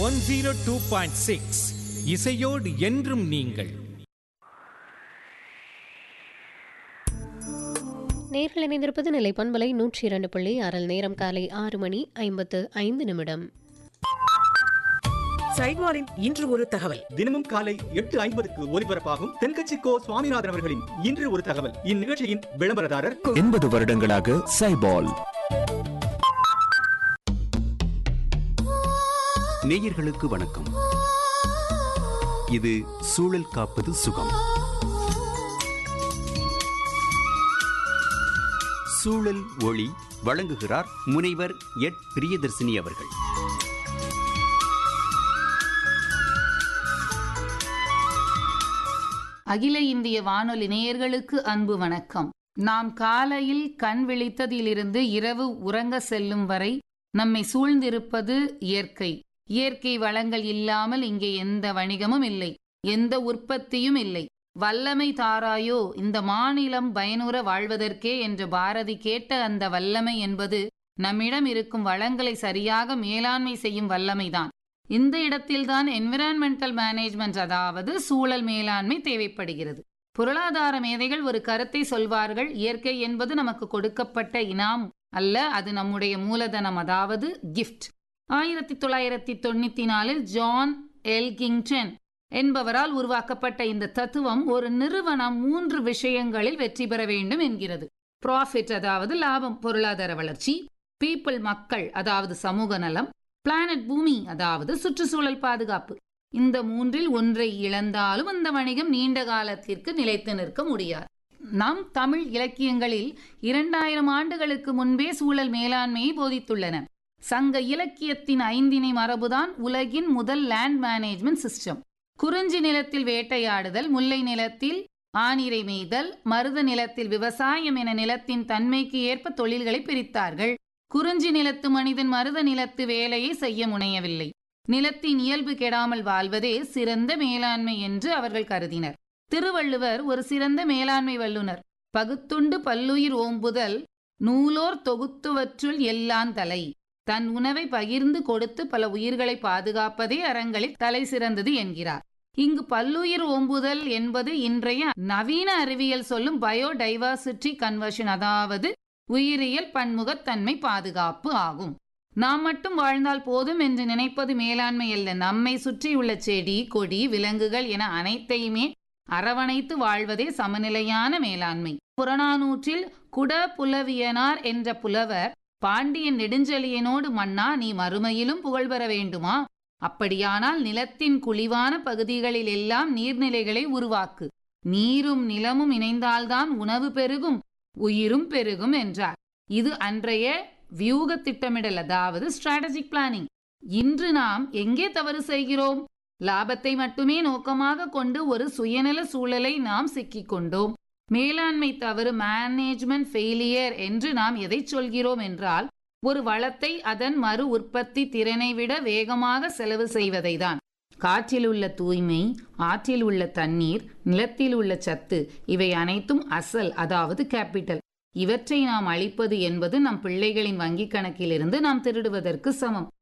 one zero two point six இசையோடு என்றும் நீங்கள் நேர்கள் இணைந்திருப்பது நிலை பண்பலை நூற்றி இரண்டு புள்ளி அறல் நேரம் காலை ஆறு மணி ஐம்பத்து ஐந்து நிமிடம் சைட்வாரின் இன்று ஒரு தகவல் தினமும் காலை எட்டு ஐம்பதுக்கு ஒலிபரப்பாகும் தென்கட்சி கோ சுவாமிநாதன் அவர்களின் இன்று ஒரு தகவல் இந்நிகழ்ச்சியின் விளம்பரதாரர் எண்பது வருடங்களாக சைபால் நேயர்களுக்கு வணக்கம் இது சூழல் காப்பது சுகம் சூழல் ஒளி வழங்குகிறார் முனைவர் எட் பிரியதர்சினி அவர்கள் அகில இந்திய வானொலி நேயர்களுக்கு அன்பு வணக்கம் நாம் காலையில் கண் விழித்ததிலிருந்து இரவு உறங்க செல்லும் வரை நம்மை சூழ்ந்திருப்பது இயற்கை இயற்கை வளங்கள் இல்லாமல் இங்கே எந்த வணிகமும் இல்லை எந்த உற்பத்தியும் இல்லை வல்லமை தாராயோ இந்த மாநிலம் பயனுற வாழ்வதற்கே என்று பாரதி கேட்ட அந்த வல்லமை என்பது நம்மிடம் இருக்கும் வளங்களை சரியாக மேலாண்மை செய்யும் வல்லமைதான் இந்த இடத்தில்தான் என்விரான்மெண்டல் மேனேஜ்மெண்ட் அதாவது சூழல் மேலாண்மை தேவைப்படுகிறது பொருளாதார மேதைகள் ஒரு கருத்தை சொல்வார்கள் இயற்கை என்பது நமக்கு கொடுக்கப்பட்ட இனாம் அல்ல அது நம்முடைய மூலதனம் அதாவது கிஃப்ட் ஆயிரத்தி தொள்ளாயிரத்தி தொண்ணூத்தி நாலில் ஜான் எல்கிங்டன் என்பவரால் உருவாக்கப்பட்ட இந்த தத்துவம் ஒரு நிறுவனம் மூன்று விஷயங்களில் வெற்றி பெற வேண்டும் என்கிறது ப்ராஃபிட் அதாவது லாபம் பொருளாதார வளர்ச்சி பீப்புள் மக்கள் அதாவது சமூக நலம் பிளானட் பூமி அதாவது சுற்றுச்சூழல் பாதுகாப்பு இந்த மூன்றில் ஒன்றை இழந்தாலும் அந்த வணிகம் நீண்ட காலத்திற்கு நிலைத்து நிற்க முடியாது நம் தமிழ் இலக்கியங்களில் இரண்டாயிரம் ஆண்டுகளுக்கு முன்பே சூழல் மேலாண்மையை போதித்துள்ளன சங்க இலக்கியத்தின் ஐந்தினை மரபுதான் உலகின் முதல் லேண்ட் மேனேஜ்மெண்ட் சிஸ்டம் குறிஞ்சி நிலத்தில் வேட்டையாடுதல் முல்லை நிலத்தில் ஆனிரை மேய்தல் மருத நிலத்தில் விவசாயம் என நிலத்தின் தன்மைக்கு ஏற்ப தொழில்களை பிரித்தார்கள் குறிஞ்சி நிலத்து மனிதன் மருத நிலத்து வேலையை செய்ய முனையவில்லை நிலத்தின் இயல்பு கெடாமல் வாழ்வதே சிறந்த மேலாண்மை என்று அவர்கள் கருதினர் திருவள்ளுவர் ஒரு சிறந்த மேலாண்மை வல்லுனர் பகுத்துண்டு பல்லுயிர் ஓம்புதல் நூலோர் தொகுத்துவற்றுள் எல்லான் தலை தன் உணவை பகிர்ந்து கொடுத்து பல உயிர்களை பாதுகாப்பதே அறங்களில் தலை சிறந்தது என்கிறார் இங்கு பல்லுயிர் ஓம்புதல் என்பது இன்றைய நவீன அறிவியல் சொல்லும் பயோடைவர்சிட்டி கன்வர்ஷன் அதாவது உயிரியல் பன்முகத்தன்மை பாதுகாப்பு ஆகும் நாம் மட்டும் வாழ்ந்தால் போதும் என்று நினைப்பது மேலாண்மை அல்ல நம்மை சுற்றியுள்ள செடி கொடி விலங்குகள் என அனைத்தையுமே அரவணைத்து வாழ்வதே சமநிலையான மேலாண்மை புறநானூற்றில் குட புலவியனார் என்ற புலவர் பாண்டியன் நெடுஞ்செழியனோடு மன்னா நீ மறுமையிலும் புகழ் பெற வேண்டுமா அப்படியானால் நிலத்தின் குழிவான பகுதிகளில் எல்லாம் நீர்நிலைகளை உருவாக்கு நீரும் நிலமும் இணைந்தால்தான் உணவு பெருகும் உயிரும் பெருகும் என்றார் இது அன்றைய வியூக திட்டமிடல் அதாவது ஸ்ட்ராட்டஜிக் பிளானிங் இன்று நாம் எங்கே தவறு செய்கிறோம் லாபத்தை மட்டுமே நோக்கமாக கொண்டு ஒரு சுயநல சூழலை நாம் சிக்கிக் கொண்டோம் மேலாண்மை தவறு மேனேஜ்மெண்ட் ஃபெயிலியர் என்று நாம் எதை சொல்கிறோம் என்றால் ஒரு வளத்தை அதன் மறு உற்பத்தி திறனை விட வேகமாக செலவு செய்வதை தான் காற்றில் உள்ள தூய்மை ஆற்றில் உள்ள தண்ணீர் நிலத்தில் உள்ள சத்து இவை அனைத்தும் அசல் அதாவது கேபிட்டல் இவற்றை நாம் அளிப்பது என்பது நம் பிள்ளைகளின் வங்கிக் கணக்கிலிருந்து நாம் திருடுவதற்கு சமம்